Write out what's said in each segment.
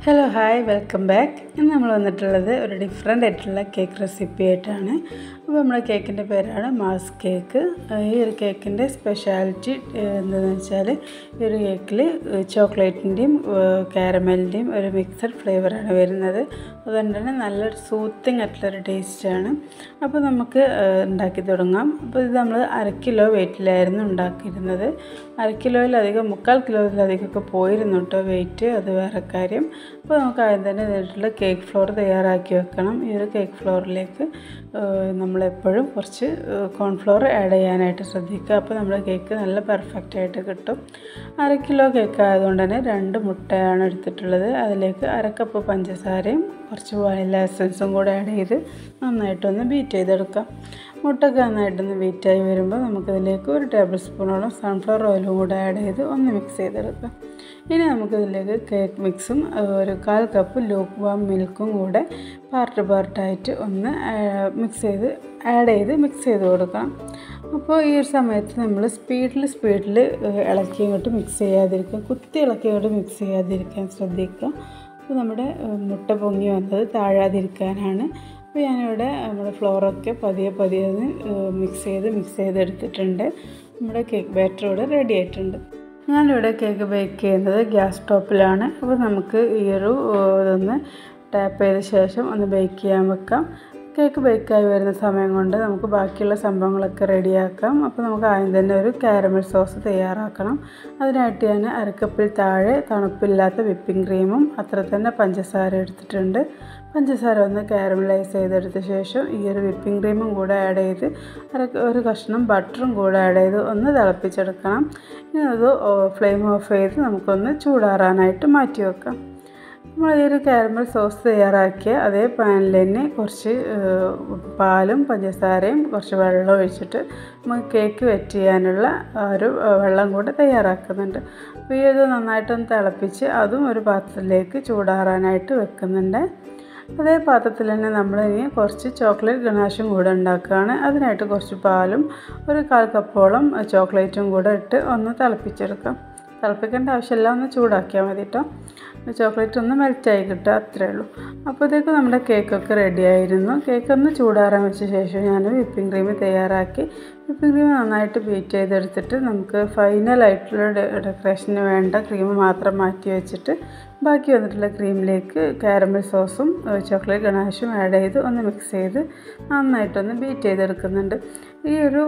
hello hi welcome back ഇന്ന് നമ്മൾ വന്നിട്ടുള്ളത് ഒരു ഡിഫറെൻ്റ് ആയിട്ടുള്ള കേക്ക് റെസിപ്പി ആയിട്ടാണ് അപ്പോൾ നമ്മുടെ കേക്കിൻ്റെ പേരാണ് മാസ് കേക്ക് ഈ ഒരു കേക്കിൻ്റെ സ്പെഷ്യാലിറ്റി എന്താണെന്ന് വെച്ചാൽ ഈ ഒരു കേക്കിൽ ചോക്ലേറ്റിൻ്റെയും കാരമലിൻ്റെയും ഒരു മിക്സഡ് ഫ്ലേവറാണ് വരുന്നത് അതുകൊണ്ട് തന്നെ നല്ലൊരു സൂത്തിങ് ആയിട്ടുള്ളൊരു ടേസ്റ്റാണ് അപ്പോൾ നമുക്ക് ഉണ്ടാക്കി തുടങ്ങാം അപ്പോൾ ഇത് നമ്മൾ അര കിലോ വെയിറ്റിലായിരുന്നു ഉണ്ടാക്കിയിരുന്നത് അര കിലോയിലധികം മുക്കാൽ കിലോയിലധികമൊക്കെ പോയിരുന്നു കേട്ടോ വെയിറ്റ് അത് വേറെ കാര്യം അപ്പോൾ നമുക്ക് ആദ്യം തന്നെ ഇതിലുള്ള കേക്ക് ഫ്ലോർ തയ്യാറാക്കി വെക്കണം ഈ ഒരു കേക്ക് ഫ്ലോറിലേക്ക് നമ്മളെപ്പോഴും കുറച്ച് കോൺഫ്ലോർ ആഡ് ചെയ്യാനായിട്ട് ശ്രദ്ധിക്കുക അപ്പോൾ നമ്മുടെ കേക്ക് നല്ല പെർഫെക്റ്റ് ആയിട്ട് കിട്ടും അര കിലോ കേക്ക് ആയതുകൊണ്ട് തന്നെ രണ്ട് മുട്ടയാണ് എടുത്തിട്ടുള്ളത് അതിലേക്ക് അര കപ്പ് പഞ്ചസാരയും കുറച്ച് വാനില എസൻസും കൂടെ ആഡ് ചെയ്ത് നന്നായിട്ടൊന്ന് ബീറ്റ് ചെയ്തെടുക്കാം മുട്ടൊക്കെ നന്നായിട്ടൊന്ന് ബീറ്റായി വരുമ്പോൾ നമുക്കിതിലേക്ക് ഒരു ടേബിൾ സ്പൂണോളം സൺഫ്ലവർ ഓയിലും കൂടെ ആഡ് ചെയ്ത് ഒന്ന് മിക്സ് ചെയ്തെടുക്കാം ഇനി നമുക്കിതിലേക്ക് കേക്ക് മിക്സും ഒരു കാൽ കപ്പ് ലൂക്ക് വാം മിൽക്കും കൂടെ പാർട്ട് പാർട്ടായിട്ട് ഒന്ന് മിക്സ് ചെയ്ത് ആഡ് ചെയ്ത് മിക്സ് ചെയ്ത് കൊടുക്കണം അപ്പോൾ ഈ ഒരു സമയത്ത് നമ്മൾ സ്പീഡിൽ സ്പീഡിൽ ഇളക്കി ഇങ്ങോട്ട് മിക്സ് ചെയ്യാതിരിക്കുക കുത്തി ഇളക്കി ഇങ്ങോട്ട് മിക്സ് ചെയ്യാതിരിക്കാൻ ശ്രദ്ധിക്കുക അപ്പോൾ നമ്മുടെ മുട്ട പൊങ്ങി വന്നത് താഴാതിരിക്കാനാണ് അപ്പോൾ ഞാനിവിടെ നമ്മുടെ ഫ്ലോറൊക്കെ പതിയെ പതിയെ ഒന്ന് മിക്സ് ചെയ്ത് മിക്സ് ചെയ്തെടുത്തിട്ടുണ്ട് നമ്മുടെ കേക്ക് ബാറ്റർ ഇവിടെ റെഡി ആയിട്ടുണ്ട് ഞാനിവിടെ കേക്ക് ബേക്ക് ചെയ്യുന്നത് ഗ്യാസ് സ്റ്റോപ്പിലാണ് അപ്പോൾ നമുക്ക് ഈ ഒരു ഇതൊന്ന് ടാപ്പ് ചെയ്ത ശേഷം ഒന്ന് ബേക്ക് ചെയ്യാൻ വെക്കാം കേക്ക് ബേക്കായി വരുന്ന സമയം കൊണ്ട് നമുക്ക് ബാക്കിയുള്ള സംഭവങ്ങളൊക്കെ റെഡിയാക്കാം അപ്പോൾ നമുക്ക് ആദ്യം തന്നെ ഒരു കാരമൽ സോസ് തയ്യാറാക്കണം അതിനായിട്ട് ഞാൻ അരക്കപ്പിൽ താഴെ തണുപ്പില്ലാത്ത വിപ്പിംഗ് ക്രീമും അത്ര തന്നെ പഞ്ചസാര എടുത്തിട്ടുണ്ട് പഞ്ചസാര ഒന്ന് കാരമലൈസ് ചെയ്തെടുത്ത ശേഷം ഈ ഒരു വിപ്പിംഗ് ക്രീമും കൂടെ ആഡ് ചെയ്ത് അര ഒരു കഷ്ണം ബട്ടറും കൂടെ ആഡ് ചെയ്ത് ഒന്ന് തിളപ്പിച്ചെടുക്കണം ഇനി അത് ഫ്ലെയിം ഓഫ് ചെയ്ത് നമുക്കൊന്ന് ചൂടാറാനായിട്ട് മാറ്റി വെക്കാം നമ്മൾ ഈ ഒരു കാരമൽ സോസ് തയ്യാറാക്കിയ അതേ പാനിൽ തന്നെ കുറച്ച് പാലും പഞ്ചസാരയും കുറച്ച് വെള്ളം ഒഴിച്ചിട്ട് നമുക്ക് കേക്ക് വെറ്റ് ചെയ്യാനുള്ള ഒരു വെള്ളം കൂടെ തയ്യാറാക്കുന്നുണ്ട് അപ്പോൾ ഈ ഇത് നന്നായിട്ടൊന്ന് തിളപ്പിച്ച് അതും ഒരു പാത്രത്തിലേക്ക് ചൂടാറാനായിട്ട് വെക്കുന്നുണ്ട് അതേ പാത്രത്തിൽ തന്നെ നമ്മൾ ഇനി കുറച്ച് ചോക്ലേറ്റ് ഗണാഷും കൂടെ ഉണ്ടാക്കുകയാണ് അതിനായിട്ട് കുറച്ച് പാലും ഒരു കാൽ കപ്പോളം ചോക്ലേറ്റും കൂടെ ഇട്ട് ഒന്ന് തിളപ്പിച്ചെടുക്കാം തിളപ്പിക്കേണ്ട ആവശ്യമില്ല ഒന്ന് ചൂടാക്കിയാൽ മതി കേട്ടോ ചോക്ലേറ്റ് ഒന്ന് മെൽറ്റായി കിട്ടുക അത്രേ ഉള്ളൂ അപ്പോഴത്തേക്ക് നമ്മുടെ കേക്കൊക്കെ റെഡി ആയിരുന്നു കേക്ക് ഒന്ന് ചൂടാറാൻ വെച്ച ശേഷം ഞാൻ വിപ്പിംഗ് ക്രീം തയ്യാറാക്കി വിപ്പിംഗ് ക്രീം നന്നായിട്ട് ബീറ്റ് ചെയ്തെടുത്തിട്ട് നമുക്ക് ഫൈനലായിട്ടുള്ള ഡെക്കറേഷന് വേണ്ട ക്രീം മാത്രം മാറ്റി വെച്ചിട്ട് ബാക്കി വന്നിട്ടുള്ള ക്രീമിലേക്ക് കാരമൽ സോസും ചോക്ലേറ്റ് ഗണാഷും ആഡ് ചെയ്ത് ഒന്ന് മിക്സ് ചെയ്ത് നന്നായിട്ടൊന്ന് ബീറ്റ് ചെയ്തെടുക്കുന്നുണ്ട് ഈ ഒരു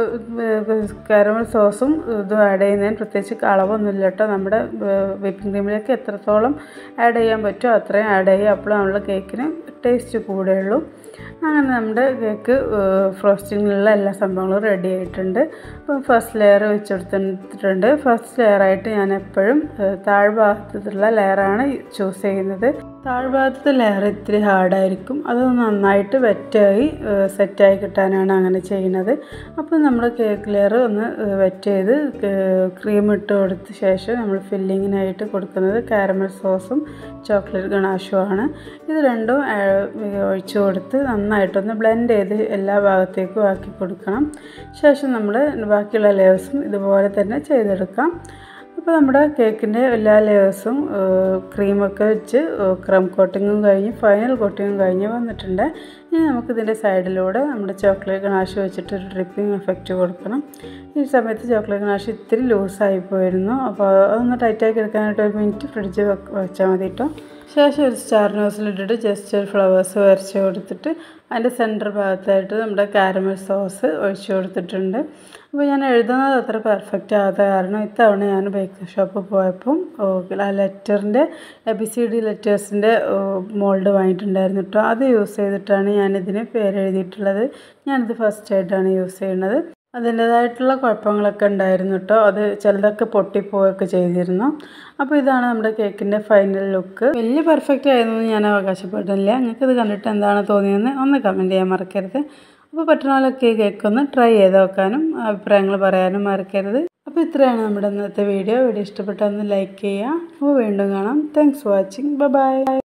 കാരമൽ സോസും ഇതും ആഡ് ചെയ്യുന്നതിന് പ്രത്യേകിച്ച് അളവൊന്നുമില്ല കേട്ടോ നമ്മുടെ വിപ്പിംഗ് ക്രീമിലേക്ക് എത്രത്തോളം ആഡ് ചെയ്യാൻ പറ്റുമോ അത്രയും ആഡ് ചെയ്യുക അപ്പോൾ നമ്മുടെ കേക്കിന് ടേസ്റ്റ് കൂടുകയുള്ളൂ അങ്ങനെ നമ്മുടെ കേക്ക് ഫ്രോസ്റ്റിങ്ങിലുള്ള എല്ലാ സംഭവങ്ങളും റെഡി ആയിട്ടുണ്ട് അപ്പം ഫസ്റ്റ് ലെയർ വെച്ചെടുത്തിട്ടുണ്ട് ഫസ്റ്റ് ലെയറായിട്ട് ഞാൻ എപ്പോഴും താഴ്ഭാഗത്തുള്ള ലെയറാണ് ചൂസ് ചെയ്യുന്നത് താഴ്ഭാഗത്തെ ലെയർ ഇത്തിരി ഹാർഡായിരിക്കും അത് നന്നായിട്ട് വെറ്റായി സെറ്റായി കിട്ടാനാണ് അങ്ങനെ ചെയ്യുന്നത് അപ്പോൾ നമ്മൾ കേക്ക് ലെയർ ഒന്ന് വെറ്റ് ചെയ്ത് ക്രീം ഇട്ട് കൊടുത്ത ശേഷം നമ്മൾ ഫില്ലിങ്ങിനായിട്ട് കൊടുക്കുന്നത് കാരമൽ സോസും ചോക്ലേറ്റ് ഗണാഷുമാണ് ഇത് രണ്ടും ഒഴിച്ചു കൊടുത്ത് നന്നായിട്ടൊന്ന് ബ്ലെൻഡ് ചെയ്ത് എല്ലാ ഭാഗത്തേക്കും ആക്കി കൊടുക്കണം ശേഷം നമ്മൾ ബാക്കിയുള്ള ലെയേഴ്സും ഇതുപോലെ തന്നെ ചെയ്തെടുക്കാം അപ്പോൾ നമ്മുടെ കേക്കിൻ്റെ എല്ലാ ലെയേഴ്സും ക്രീമൊക്കെ വെച്ച് ക്രം കോട്ടിങ്ങും കഴിഞ്ഞ് ഫൈനൽ കോട്ടിങ്ങും കഴിഞ്ഞ് വന്നിട്ടുണ്ട് ഇനി നമുക്കിതിൻ്റെ സൈഡിലൂടെ നമ്മുടെ ചോക്ലേറ്റ് ഗണാഷ് വെച്ചിട്ട് ഒരു ഡ്രിപ്പിംഗ് എഫക്റ്റ് കൊടുക്കണം ഈ സമയത്ത് ചോക്ലേറ്റ് ഗണാഷ് ഇത്തിരി ലൂസായി പോയിരുന്നു അപ്പോൾ അതൊന്ന് ടൈറ്റാക്കി എടുക്കാനായിട്ട് ഒരു മിനിറ്റ് ഫ്രിഡ്ജ് വെച്ചാൽ മതി കേട്ടോ ശേഷം ഒരു സ്റ്റാർ നോസിലിട്ടിട്ട് ജസ്റ്റ് ഒരു ഫ്ലവേഴ്സ് വരച്ച് കൊടുത്തിട്ട് അതിൻ്റെ സെൻറ്റർ ഭാഗത്തായിട്ട് നമ്മുടെ കാരമൽ സോസ് ഒഴിച്ചു കൊടുത്തിട്ടുണ്ട് അപ്പോൾ ഞാൻ എഴുതുന്നത് അത്ര പെർഫെക്റ്റ് ആകാത്ത കാരണം ഇത്തവണ ഞാൻ ബേക്കറി ഷോപ്പിൽ പോയപ്പം ആ ലെറ്ററിൻ്റെ എ ബി സി ഡി ലെറ്റേഴ്സിൻ്റെ മോൾഡ് വാങ്ങിയിട്ടുണ്ടായിരുന്നു കേട്ടോ അത് യൂസ് ചെയ്തിട്ടാണ് ഞാനിതിന് പേരെഴുതിയിട്ടുള്ളത് ഞാനിത് ഫസ്റ്റ് ആയിട്ടാണ് യൂസ് ചെയ്യുന്നത് അതിൻ്റേതായിട്ടുള്ള കുഴപ്പങ്ങളൊക്കെ ഉണ്ടായിരുന്നു കേട്ടോ അത് ചിലതൊക്കെ പൊട്ടിപ്പോവുകയൊക്കെ ചെയ്തിരുന്നു അപ്പോൾ ഇതാണ് നമ്മുടെ കേക്കിൻ്റെ ഫൈനൽ ലുക്ക് വലിയ പെർഫെക്റ്റ് ആയിരുന്നു ഞാൻ അവകാശപ്പെട്ടില്ല നിങ്ങൾക്ക് ഇത് കണ്ടിട്ട് എന്താണ് തോന്നിയതെന്ന് ഒന്ന് കമൻറ്റ് ചെയ്യാൻ മറക്കരുത് അപ്പോൾ പറ്റുന്നതിലൊക്കെ കേക്ക് ഒന്ന് ട്രൈ ചെയ്ത് നോക്കാനും അഭിപ്രായങ്ങൾ പറയാനും മറക്കരുത് അപ്പോൾ ഇത്രയാണ് നമ്മുടെ ഇന്നത്തെ വീഡിയോ വീഡിയോ ഇഷ്ടപ്പെട്ടാൽ ഒന്ന് ലൈക്ക് ചെയ്യുക അപ്പോൾ വീണ്ടും കാണാം താങ്ക്സ് ഫോർ വാച്ചിങ് ബൈ